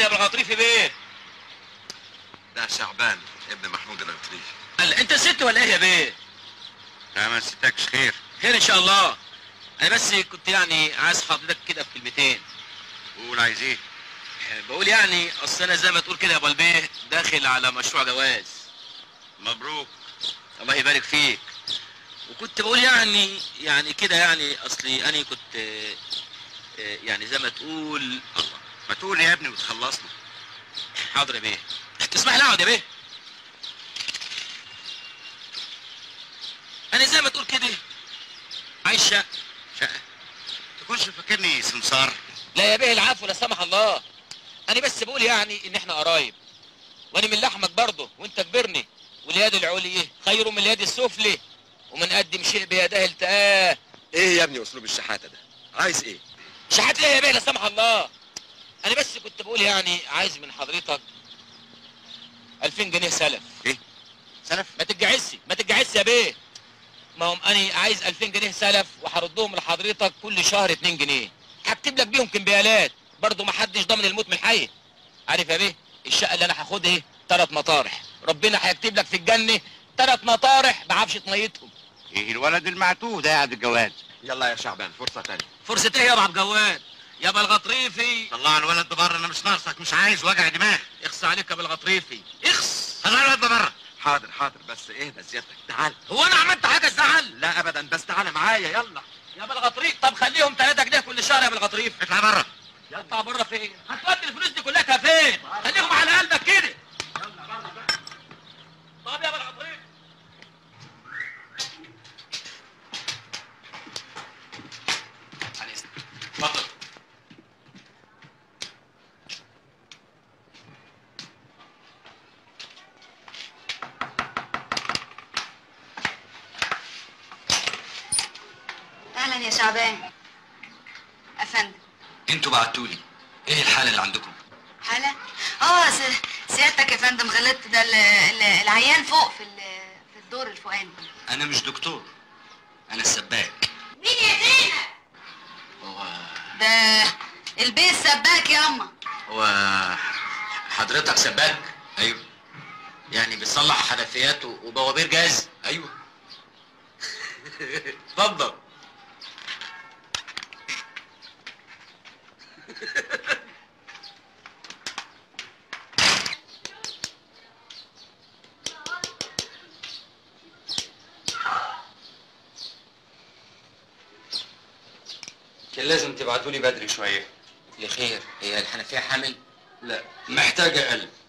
يا ابو الغطريفي بيه ده شعبان ابن محمود الغطريفي قال انت ست ولا ايه يا بيه لا ما نسيتكش خير خير ان شاء الله انا بس كنت يعني عايز حضرتك كده في كلمتين قول عايز ايه بقول يعني اصل انا زي ما تقول كده يا ابو البيه داخل على مشروع جواز مبروك الله يبارك فيك وكنت بقول يعني يعني كده يعني اصلي انا كنت آه، آه، يعني زي ما تقول الله ما تقول يا ابني وتخلصنا حاضر يا بيه تسمح لي اقعد يا بيه انا زي ما تقول كده عايش شقه شقه تكونش فاكرني سمسار لا يا بيه العفو لا سمح الله انا بس بقول يعني ان احنا قرايب وانا من لحمك برضه وانت كبرني واليد العليا خير من اليد السفلى ومن قدم شيء بيده التقاه ايه يا ابني اسلوب الشحاته ده عايز ايه شحات ليه يا بيه لا سمح الله انا بس كنت بقول يعني عايز من حضرتك 2000 جنيه سلف ايه سلف ما تتجعسي ما تتجعسي يا بيه ما هم انا عايز 2000 جنيه سلف وهردهم لحضرتك كل شهر 2 جنيه هكتب لك بيهم كمبيالات برضه ما حدش ضامن الموت من الحي عارف يا بيه الشقه اللي انا هاخدها ايه ثلاث مطارح ربنا هيكتب لك في الجنه ثلاث مطارح بعفشه ميتهم ايه الولد المعتوه ده قاعد الجواز يلا يا شعبان فرصه تانية فرصه ايه يا ابو عبد الجواد يا ابو الغطريفي طلع الولد ده بره انا مش ناقصك مش عايز وجع دماغ اخص عليك يا ابو الغطريفي اخص طلع الولد ده بره حاضر حاضر بس اهدى سيادتك تعال هو انا عملت حاجه تزعل لا ابدا بس تعالى معايا يلا يا ابو الغطريف طب خليهم 3 جنيه كل شهر يا ابو الغطريف اطلع بره يطلع بره فين هتودي الفلوس دي كلها فين خليهم على قلبك كده طب يا ابو الغطريف اتفضل اهلا يا شعبان افندم انتوا بعتولي ايه الحالة اللي عندكم حالة اه س- سيادتك يا فندم غلطت ده ال- ال- العيان فوق في ال- في الدور الفوقاني انا مش دكتور انا السباك مين يا زينب ده البيه السباك ياما هو حضرتك سباك ايوه يعني بتصلح حنفيات و- وبوابير جاز ايوه اتفضل كان لازم تبعتولي بدري شوية لخير هي الحنفيه حامل لا محتاجة قلب